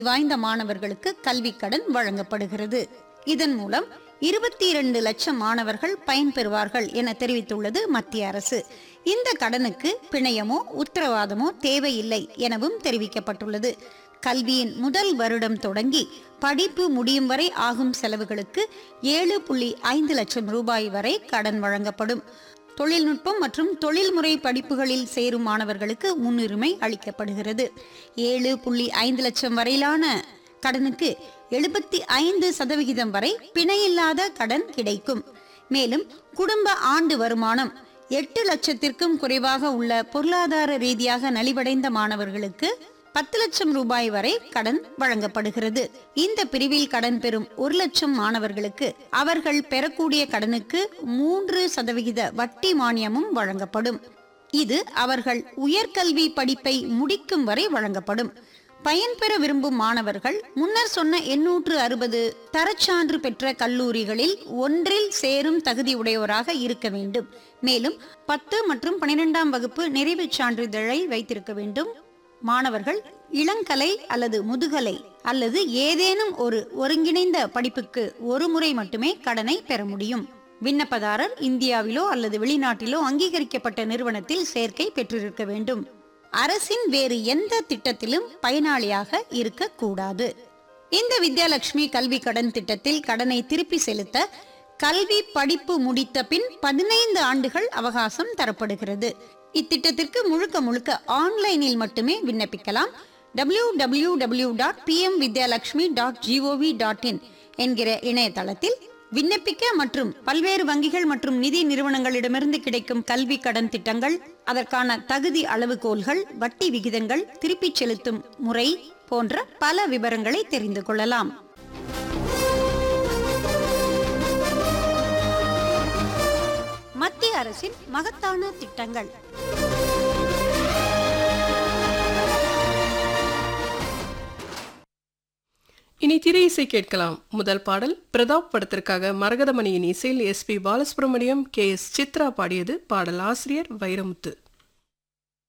வாய்ந்த மாணவர்களுக்கு கல்வி கடன் வழங்கப்படுகிறது இதன் மூலம் இருபத்தி இரண்டு லட்சம் மாணவர்கள் பயன்பெறுவார்கள் என தெரிவித்துள்ளது மத்திய அரசு இந்த கடனுக்கு பிணையமோ உத்தரவாதமோ தேவையில்லை எனவும் தெரிவிக்கப்பட்டுள்ளது கல்வியின் முதல் வருடம் தொடங்கி படிப்பு முடியும் வரை ஆகும் செலவுகளுக்கு ஏழு புள்ளி ஐந்து லட்சம் ரூபாய் வரை கடன் வழங்கப்படும் தொழில்நுட்பம் மற்றும் தொழில்முறை படிப்புகளில் சேரும் மாணவர்களுக்கு முன்னுரிமை அளிக்கப்படுகிறது ஏழு புள்ளி ஐந்து லட்சம் வரையிலான கடனுக்கு எழுபத்தி ஐந்து சதவிகிதம் வரை பிணையில்லாத கடன் கிடைக்கும் மேலும் குடும்ப ஆண்டு வருமானம் எட்டு லட்சத்திற்கும் குறைவாக உள்ள பொருளாதார ரீதியாக நலிவடைந்த மாணவர்களுக்கு பத்து லட்சம் ரூபாய் வரை கடன் வழங்கப்படுகிறது இந்த பிரிவில் கடன் பெறும் ஒரு லட்சம் மாணவர்களுக்கு அவர்கள் பெறக்கூடிய கடனுக்கு மூன்று சதவிகித வட்டி மானியமும் வழங்கப்படும் இது அவர்கள் உயர்கல்வி படிப்பை முடிக்கும் வரை வழங்கப்படும் பயன்பெற விரும்பும் மாணவர்கள் முன்னர் சொன்ன எண்ணூற்று அறுபது தரச்சான்று பெற்ற கல்லூரிகளில் ஒன்றில் சேரும் தகுதி உடையவராக இருக்க வேண்டும் மேலும் பத்து மற்றும் பனிரெண்டாம் வகுப்பு நிறைவுச் சான்றிதழை வைத்திருக்க வேண்டும் மாணவர்கள் இளங்கலை அல்லது முதுகலை அல்லது ஏதேனும் ஒரு ஒருங்கிணைந்த படிப்புக்கு ஒரு முறை மட்டுமே கடனை பெற முடியும் விண்ணப்பதாரர் இந்தியாவிலோ அல்லது வெளிநாட்டிலோ அங்கீகரிக்கப்பட்ட நிறுவனத்தில் சேர்க்கை பெற்றிருக்க வேண்டும் அரசின் வேறு எந்த திட்டத்திலும் பயனாளியாக இருக்கக்கூடாது இந்த வித்யாலட்சுமி கல்வி கடன் திட்டத்தில் கடனை திருப்பி செலுத்த கல்வி படிப்பு முடித்த பின் பதினைந்து ஆண்டுகள் அவகாசம் தரப்படுகிறது இத்திட்டத்திற்கு முழுக்க முழுக்க ஆன்லைனில் மட்டுமே விண்ணப்பிக்கலாம் W W W dot PM Vidyalakshmi dot GOV dot in என்கிற இணையதளத்தில் விண்ணப்பிக்க மற்றும் பல்வேறு வங்கிகள் மற்றும் நிதி நிறுவனங்களிடமிருந்து கிடைக்கும் கல்வி கடன் திட்டங்கள் அதற்கான தகுதி அளவுகோல்கள் வட்டி விகிதங்கள் திருப்பிச் செலுத்தும் முறை போன்ற பல விவரங்களை தெரிந்து கொள்ளலாம் மத்திய அரசின் மகத்தான திட்டங்கள் இனி திரை இசை கேட்கலாம் முதல் பாடல் பிரதாப் படத்திற்காக மரகதமணியின் இசையில் SP Balasubrahmanyam K S Chithra பாடியது பாடல் ஆசிரியர் வைரமுத்து